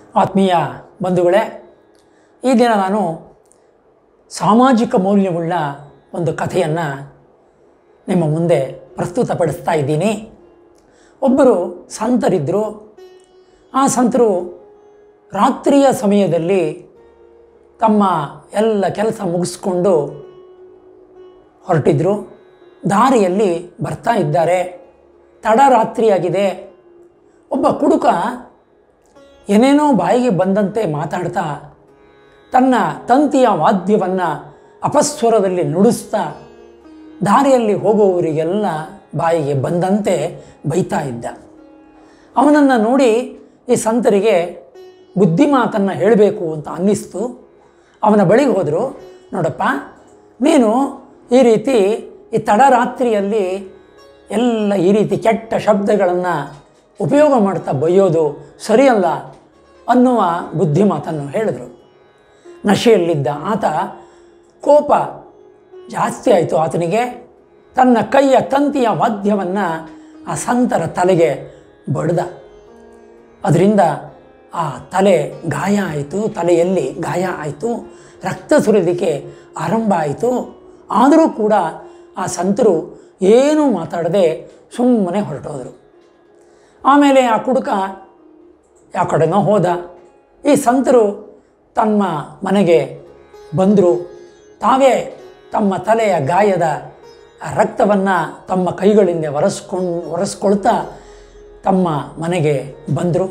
ಆತ್ಮೀಯ ಬಂಧುಗಳೇ ಈ ದಿನ ನಾನು ಸಾಮಾಜಿಕ ಮೌಲ್ಯವುಳ್ಳ ಒಂದು ಕಥೆಯನ್ನು ನಿಮ್ಮ ಮುಂದೆ ಪ್ರಸ್ತುತಪಡಿಸ್ತಾ ಇದ್ದೀನಿ ಒಬ್ಬರು ಸಂತರಿದ್ದರು ಆ ಸಂತರು ರಾತ್ರಿಯ ಸಮಯದಲ್ಲಿ ತಮ್ಮ ಎಲ್ಲ ಕೆಲಸ ಮುಗಿಸ್ಕೊಂಡು ಹೊರಟಿದ್ರು ದಾರಿಯಲ್ಲಿ ಬರ್ತಾ ಇದ್ದಾರೆ ತಡರಾತ್ರಿಯಾಗಿದೆ ಒಬ್ಬ ಕುಡುಕ ಏನೇನೋ ಬಾಯಿಗೆ ಬಂದಂತೆ ಮಾತಾಡ್ತಾ ತನ್ನ ತಂತಿಯ ವಾದ್ಯವನ್ನು ಅಪಸ್ವರದಲ್ಲಿ ನುಡಿಸ್ತಾ ದಾರಿಯಲ್ಲಿ ಹೋಗುವವರಿಗೆಲ್ಲ ಬಾಯಿಗೆ ಬಂದಂತೆ ಬೈತಾ ಇದ್ದ ಅವನನ್ನು ನೋಡಿ ಈ ಸಂತರಿಗೆ ಬುದ್ಧಿ ಮಾತನ್ನು ಹೇಳಬೇಕು ಅಂತ ಅನ್ನಿಸ್ತು ಅವನ ಬಳಿಗೆ ಹೋದರು ನೋಡಪ್ಪ ನೀನು ಈ ರೀತಿ ಈ ತಡರಾತ್ರಿಯಲ್ಲಿ ಎಲ್ಲ ಈ ರೀತಿ ಕೆಟ್ಟ ಶಬ್ದಗಳನ್ನು ಉಪಯೋಗ ಮಾಡ್ತಾ ಬೈಯೋದು ಸರಿಯಲ್ಲ ಅನ್ನುವ ಬುದ್ಧಿ ಮಾತನ್ನು ಹೇಳಿದರು ನಶೆಯಲ್ಲಿದ್ದ ಆತ ಕೋಪ ಜಾಸ್ತಿ ಆಯಿತು ಆತನಿಗೆ ತನ್ನ ಕೈಯ ತಂತಿಯ ವಾದ್ಯವನ್ನು ಆ ಸಂತರ ತಲೆಗೆ ಬಡ್ದ ಅದರಿಂದ ಆ ತಲೆ ಗಾಯ ಆಯಿತು ತಲೆಯಲ್ಲಿ ಗಾಯ ಆಯಿತು ರಕ್ತ ಸುರಿಲಿಕ್ಕೆ ಆರಂಭ ಆಯಿತು ಆದರೂ ಕೂಡ ಆ ಸಂತರು ಏನೂ ಮಾತಾಡದೆ ಸುಮ್ಮನೆ ಹೊರಟೋದರು ಆಮೇಲೆ ಆ ಕುಡುಕ ಯಾವ ಕಡೆನೋ ಹೋದ ಈ ಸಂತರು ತಮ್ಮ ಮನೆಗೆ ಬಂದರು ತಾವೇ ತಮ್ಮ ತಲೆಯ ಗಾಯದ ಆ ರಕ್ತವನ್ನು ತಮ್ಮ ಕೈಗಳಿಂದ ಒರೆಸ್ಕೊಂಡು ಒರೆಸ್ಕೊಳ್ತಾ ತಮ್ಮ ಮನೆಗೆ ಬಂದರು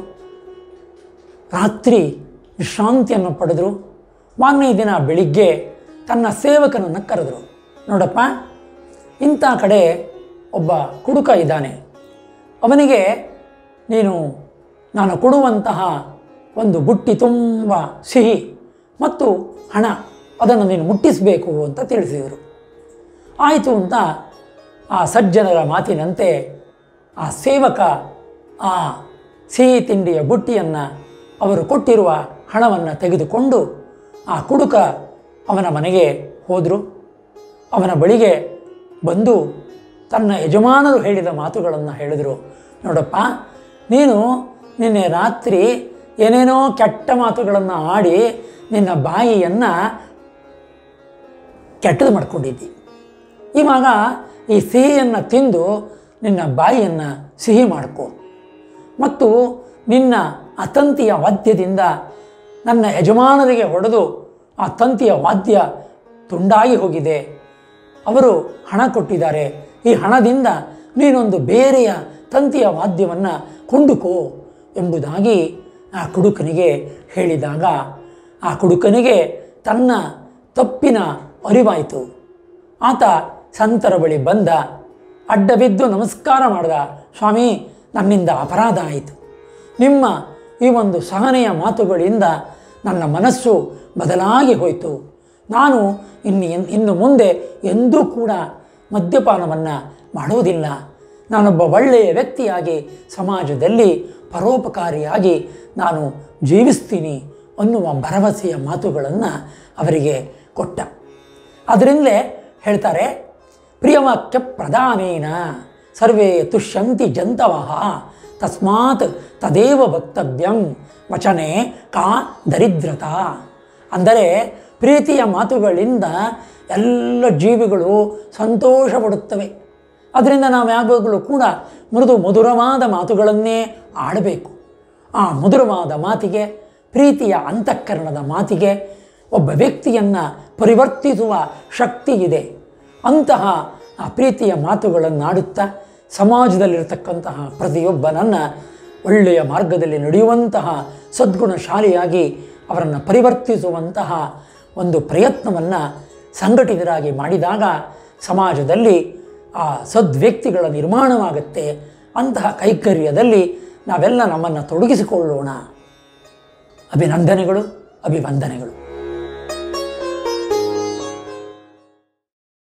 ರಾತ್ರಿ ವಿಶ್ರಾಂತಿಯನ್ನು ಪಡೆದರು ಮಾರನೇ ದಿನ ಬೆಳಿಗ್ಗೆ ತನ್ನ ಸೇವಕನನ್ನು ಕರೆದರು ನೋಡಪ್ಪ ಇಂಥ ಕಡೆ ಒಬ್ಬ ಕುಡುಕ ಇದ್ದಾನೆ ಅವನಿಗೆ ನೀನು ನಾನು ಕೊಡುವಂತಹ ಒಂದು ಬುಟ್ಟಿ ತುಂಬ ಸಿಹಿ ಮತ್ತು ಹಣ ಅದನ್ನು ನೀನು ಮುಟ್ಟಿಸಬೇಕು ಅಂತ ತಿಳಿಸಿದರು ಆಯಿತು ಅಂತ ಆ ಸಜ್ಜನರ ಮಾತಿನಂತೆ ಆ ಸೇವಕ ಆ ಸಿಹಿ ತಿಂಡಿಯ ಬುಟ್ಟಿಯನ್ನು ಅವರು ಕೊಟ್ಟಿರುವ ಹಣವನ್ನು ತೆಗೆದುಕೊಂಡು ಆ ಕುಡುಕ ಅವನ ಮನೆಗೆ ಹೋದರು ಅವನ ಬಳಿಗೆ ಬಂದು ತನ್ನ ಯಜಮಾನರು ಹೇಳಿದ ಮಾತುಗಳನ್ನು ಹೇಳಿದರು ನೋಡಪ್ಪ ನೀನು ನಿನ್ನೆ ರಾತ್ರಿ ಏನೇನೋ ಕೆಟ್ಟ ಮಾತುಗಳನ್ನು ಆಡಿ ನಿನ್ನ ಬಾಯಿಯನ್ನು ಕೆಟ್ಟದು ಮಾಡ್ಕೊಂಡಿದ್ದಿ ಇವಾಗ ಈ ಸಿಹಿಯನ್ನು ತಿಂದು ನಿನ್ನ ಬಾಯಿಯನ್ನು ಸಿಹಿ ಮಾಡ್ಕೊ ಮತ್ತು ನಿನ್ನ ಆ ತಂತಿಯ ವಾದ್ಯದಿಂದ ನನ್ನ ಯಜಮಾನರಿಗೆ ಹೊಡೆದು ಆ ತಂತಿಯ ವಾದ್ಯ ತುಂಡಾಗಿ ಹೋಗಿದೆ ಅವರು ಹಣ ಕೊಟ್ಟಿದ್ದಾರೆ ಈ ಹಣದಿಂದ ನೀನೊಂದು ಬೇರೆಯ ತಂತಿಯ ವಾದ್ಯವನ್ನು ಕೊಂಡುಕೋ ಎಂಬುದಾಗಿ ಆ ಕುಡುಕನಿಗೆ ಹೇಳಿದಾಗ ಆ ಕುಡುಕನಿಗೆ ತನ್ನ ತಪ್ಪಿನ ಅರಿವಾಯಿತು ಆತ ಸಂತರ ಬಳಿ ಬಂದ ಅಡ್ಡ ಬಿದ್ದು ನಮಸ್ಕಾರ ಮಾಡ್ದ ಸ್ವಾಮಿ ನನ್ನಿಂದ ಅಪರಾಧ ಆಯಿತು ನಿಮ್ಮ ಈ ಒಂದು ಸಹನೆಯ ಮಾತುಗಳಿಂದ ನನ್ನ ಮನಸ್ಸು ಬದಲಾಗಿ ಹೋಯಿತು ನಾನು ಇನ್ನು ಎನ್- ಇನ್ನು ಮುಂದೆ ಎಂದೂ ಕೂಡ ಮದ್ಯಪಾನವನ್ನು ಮಾಡುವುದಿಲ್ಲ ನಾನೊಬ್ಬ ಒಳ್ಳೆಯ ವ್ಯಕ್ತಿಯಾಗಿ ಸಮಾಜದಲ್ಲಿ ಪರೋಪಕಾರಿಯಾಗಿ ನಾನು ಜೀವಿಸ್ತೀನಿ ಅನ್ನುವ ಭರವಸೆಯ ಮಾತುಗಳನ್ನು ಅವರಿಗೆ ಕೊಟ್ಟ ಅದರಿಂದಲೇ ಹೇಳ್ತಾರೆ ಪ್ರಿಯವಾಕ್ಯ ಪ್ರಧಾನೇನ ಸರ್ವೇ ತುಷ್ಯಂತಿ ಜಂತವಃ ತಸ್ಮಾತ್ ತದೇವ ವಕ್ತವ್ಯಂ ವಚನೆ ಕಾ ದರಿದ್ರತಾ ಅಂದರೆ ಪ್ರೀತಿಯ ಮಾತುಗಳಿಂದ ಎಲ್ಲ ಜೀವಿಗಳು ಸಂತೋಷ ಪಡುತ್ತವೆ ಅದರಿಂದ ನಾವು ಯಾವಾಗಲೂ ಕೂಡ ಮೃದು ಮಧುರವಾದ ಮಾತುಗಳನ್ನೇ ಆಡಬೇಕು ಆ ಮಧುರವಾದ ಮಾತಿಗೆ ಪ್ರೀತಿಯ ಅಂತಃಕರಣದ ಮಾತಿಗೆ ಒಬ್ಬ ವ್ಯಕ್ತಿಯನ್ನು ಪರಿವರ್ತಿಸುವ ಶಕ್ತಿ ಇದೆ ಅಂತಹ ಆ ಪ್ರೀತಿಯ ಮಾತುಗಳನ್ನಾಡುತ್ತಾ ಸಮಾಜದಲ್ಲಿರತಕ್ಕಂತಹ ಪ್ರತಿಯೊಬ್ಬನನ್ನು ಒಳ್ಳೆಯ ಮಾರ್ಗದಲ್ಲಿ ನಡೆಯುವಂತಹ ಸದ್ಗುಣಶಾಲಿಯಾಗಿ ಅವರನ್ನು ಪರಿವರ್ತಿಸುವಂತಹ ಒಂದು ಪ್ರಯತ್ನವನ್ನು ಸಂಘಟಿತರಾಗಿ ಮಾಡಿದಾಗ ಸಮಾಜದಲ್ಲಿ ಆ ಸದ್ವ್ಯಕ್ತಿಗಳ ನಿರ್ಮಾಣವಾಗುತ್ತೆ ಅಂತಹ ಕೈಕರ್ಯದಲ್ಲಿ ನಾವೆಲ್ಲ ನಮ್ಮನ್ನು ತೊಡಗಿಸಿಕೊಳ್ಳೋಣ ಅಭಿನಂದನೆಗಳು ಅಭಿವಂದನೆಗಳು